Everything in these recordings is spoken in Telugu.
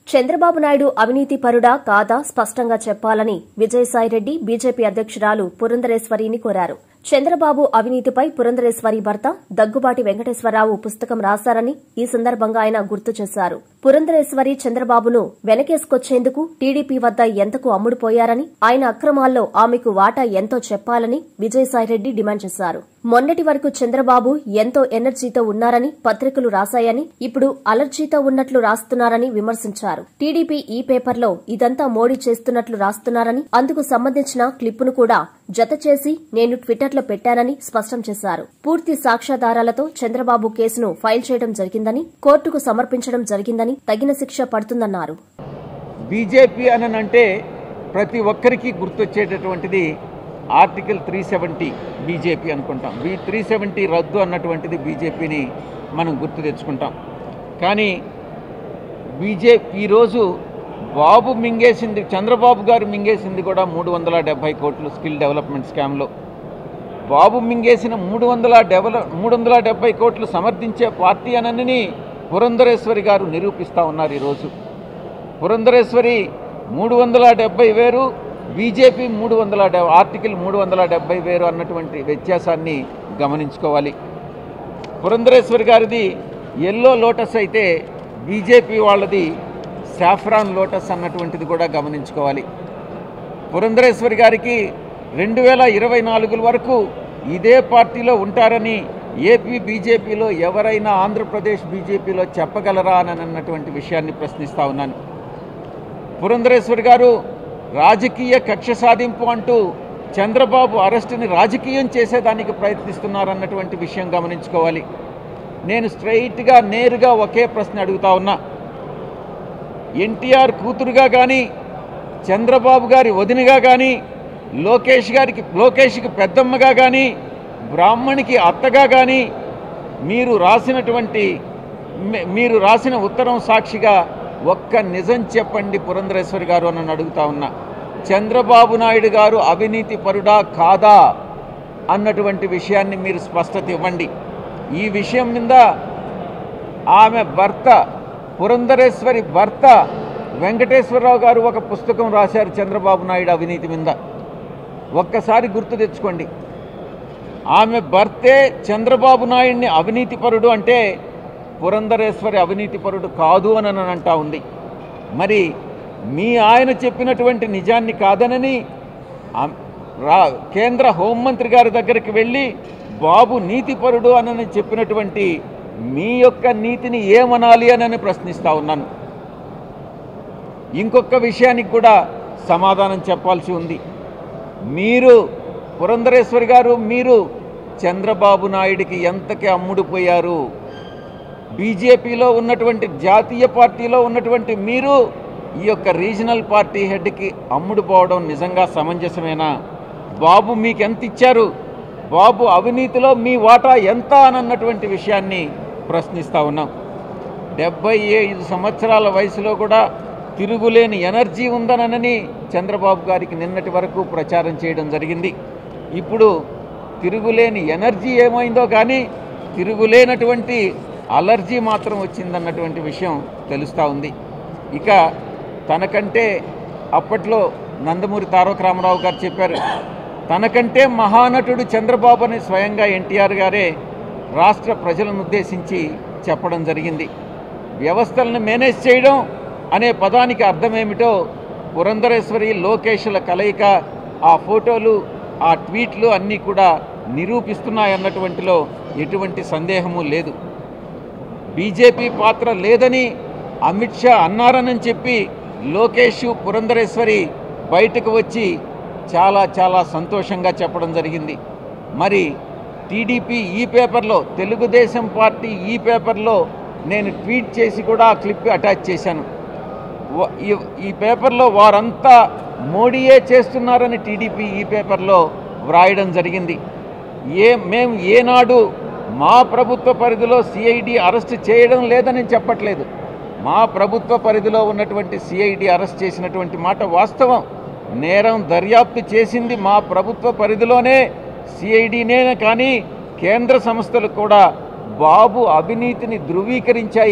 చంద్రబాబు నాయుడు అవినీతి పరుడా కాదా స్పష్టంగా చెప్పాలని విజయసాయిరెడ్డి బీజేపీ అధ్యక్షురాలు పురంధరేశ్వరిని కోరారు చంద్రబాబు అవినీతిపై పురంధరేశ్వరి భర్త దగ్గుబాటి వెంకటేశ్వరరావు పుస్తకం రాశారని ఈ సందర్భంగా ఆయన గుర్తు చేశారు పురంధరేశ్వరి చంద్రబాబును వెనకేసుకొచ్చేందుకు టీడీపీ వద్ద ఎంతకు అమ్ముడుపోయారని ఆయన అక్రమాల్లో ఆమెకు వాటా ఎంతో చెప్పాలని విజయసాయిరెడ్డి డిమాండ్ చేశారు మొన్నటి వరకు చంద్రబాబు ఎంతో ఎనర్జీతో ఉన్నారని పత్రికలు రాశాయని ఇప్పుడు అలర్జీతో ఉన్నట్లు రాస్తున్నారని విమర్శించారు టీడీపీ ఈ పేపర్లో ఇదంతా మోడీ చేస్తున్నట్లు రాస్తున్నారని అందుకు సంబంధించిన క్లిప్పును కూడా జత చేసి నేను ట్విట్టర్లో పెట్టానని స్పష్టం చేశారు పూర్తి సాక్ష్యాధారాలతో చంద్రబాబు కేసును ఫైల్ చేయడం జరిగిందని కోర్టుకు సమర్పించడం జరిగిందని తగిన శిక్ష పడుతుందన్నారు బీజేపీ అని అంటే ప్రతి ఒక్కరికి గుర్తొచ్చేటటువంటిది ఆర్టికల్ త్రీ సెవెంటీ బీజేపీ అనుకుంటాం బీ త్రీ సెవెంటీ రద్దు అన్నటువంటిది బీజేపీని మనం గుర్తు తెచ్చుకుంటాం కానీ బీజేపీ ఈరోజు బాబు మింగేసింది చంద్రబాబు గారు మింగేసింది కూడా మూడు వందల డెబ్బై కోట్లు స్కిల్ డెవలప్మెంట్ స్కామ్లో బాబు మింగేసిన మూడు వందల డెవలప్ మూడు వందల డెబ్బై కోట్లు సమర్థించే పార్టీ అనని పురంధరేశ్వరి గారు నిరూపిస్తూ ఉన్నారు ఈరోజు పురంధరేశ్వరి మూడు వందల డెబ్బై వేరు బీజేపీ మూడు వందల డె ఆర్టికల్ మూడు వందల డెబ్బై వేరు అన్నటువంటి వ్యత్యాసాన్ని గమనించుకోవాలి పురంధరేశ్వరి గారిది ఎల్లో లోటస్ అయితే బీజేపీ వాళ్ళది సాఫ్రాన్ లోటస్ అన్నటువంటిది కూడా గమనించుకోవాలి పురంధరేశ్వరి గారికి రెండు వేల ఇరవై నాలుగు వరకు ఇదే పార్టీలో ఉంటారని ఏపీ బీజేపీలో ఎవరైనా ఆంధ్రప్రదేశ్ బీజేపీలో చెప్పగలరా అని అన్నటువంటి విషయాన్ని ప్రశ్నిస్తా ఉన్నాను పురంధరేశ్వరి గారు రాజకీయ కక్ష సాధింపు అంటూ చంద్రబాబు అరెస్టుని రాజకీయం చేసేదానికి ప్రయత్నిస్తున్నారన్నటువంటి విషయం గమనించుకోవాలి నేను స్ట్రైట్గా నేరుగా ఒకే ప్రశ్న అడుగుతా ఉన్నా ఎన్టీఆర్ కూతురుగా కానీ చంద్రబాబు గారి వదినగా కానీ లోకేష్ గారికి లోకేష్కి పెద్దమ్మగా కానీ బ్రాహ్మణికి అత్తగా కానీ మీరు రాసినటువంటి మీ- మీరు రాసిన ఉత్తరం సాక్షిగా ఒక్క నిజం చెప్పండి పురంధరేశ్వరి గారు అని నన్ను అడుగుతా ఉన్నా చంద్రబాబు నాయుడు గారు అవినీతి పరుడా కాదా అన్నటువంటి విషయాన్ని మీరు స్పష్టత ఇవ్వండి ఈ విషయం మీద ఆమె భర్త పురంధరేశ్వరి భర్త వెంకటేశ్వరరావు గారు ఒక పుస్తకం రాశారు చంద్రబాబు నాయుడు అవినీతి మీద ఒక్కసారి గుర్తు తెచ్చుకోండి ఆమె భర్తే చంద్రబాబు నాయుడిని అవినీతిపరుడు అంటే పురంధరేశ్వరి అవినీతిపరుడు కాదు అని అని అంటా ఉంది మరి మీ ఆయన చెప్పినటువంటి నిజాన్ని కాదనని ఆ- రా కేంద్ర హోంమంత్రి గారి దగ్గరికి వెళ్ళి బాబు నీతిపరుడు అని చెప్పినటువంటి మీ యొక్క నీతిని ఏమనాలి అని ప్రశ్నిస్తా ఉన్నాను ఇంకొక విషయానికి కూడా సమాధానం చెప్పాల్సి ఉంది మీరు పురంధరేశ్వరి గారు మీరు చంద్రబాబు నాయుడికి ఎంతకి అమ్ముడుపోయారు బీజేపీలో ఉన్నటువంటి జాతీయ పార్టీలో ఉన్నటువంటి మీరు ఈ యొక్క రీజనల్ పార్టీ హెడ్కి అమ్ముడుపోవడం నిజంగా సమంజసమేనా బాబు మీకు ఎంత ఇచ్చారు బాబు అవినీతిలో మీ వాటా ఎంత అనన్నటువంటి విషయాన్ని ప్రశ్నిస్తా ఉన్నాం డెబ్బై ఐదు సంవత్సరాల వయసులో కూడా తిరుగులేని ఎనర్జీ ఉందనని చంద్రబాబు గారికి నిన్నటి వరకు ప్రచారం చేయడం జరిగింది ఇప్పుడు తిరుగులేని ఎనర్జీ ఏమైందో కానీ తిరుగులేనటువంటి అలర్జీ మాత్రం వచ్చిందన్నటువంటి విషయం తెలుస్తూ ఉంది ఇక తనకంటే అప్పట్లో నందమూరి తారక రామారావు గారు చెప్పారు తనకంటే మహానటుడు చంద్రబాబు అని స్వయంగా ఎన్టీఆర్ గారే రాష్ట్ర ప్రజలను ఉద్దేశించి చెప్పడం జరిగింది వ్యవస్థలను మేనేజ్ చేయడం అనే పదానికి అర్థమేమిటో పురంధరేశ్వరి లోకేష్ల కలయిక ఆ ఫోటోలు ఆ ట్వీట్లు అన్నీ కూడా నిరూపిస్తున్నాయన్నటువంటిలో ఎటువంటి సందేహము లేదు బీజేపీ పాత్ర లేదని అమిత్ షా అన్నారని చెప్పి లోకేష్ పురంధరేశ్వరి బయటకు వచ్చి చాలా చాలా సంతోషంగా చెప్పడం జరిగింది మరి టీడీపీ ఈ పేపర్లో తెలుగుదేశం పార్టీ ఈ పేపర్లో నేను ట్వీట్ చేసి కూడా ఆ క్లిప్ అటాచ్ చేశాను వ- ఈ- ఈ పేపర్లో వారంతా మోడీయే చేస్తున్నారని టీడీపీ ఈ పేపర్లో వ్రాయడం జరిగింది ఏ మేము ఏనాడు మా ప్రభుత్వ పరిధిలో సిఐడి అరెస్ట్ చేయడం లేదని చెప్పట్లేదు మా ప్రభుత్వ పరిధిలో ఉన్నటువంటి సిఐడి అరెస్ట్ చేసినటువంటి మాట వాస్తవం నేరం దర్యాప్తు చేసింది మా ప్రభుత్వ పరిధిలోనే సిఐడినే కానీ కేంద్ర సంస్థలు కూడా బాబు అవినీతిని ధృవీకరించాయి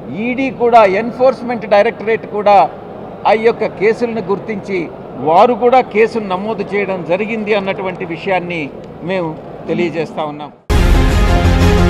ఈడీ కూడా ఎన్ఫోర్స్మెంట్ డైరెక్టరేట్ కూడా ఆ యొక్క కేసులను గుర్తించి వారు కూడా కేసును నమోదు చేయడం జరిగింది అన్నటువంటి విషయాన్ని మేము తెలియజేస్తా ఉన్నాం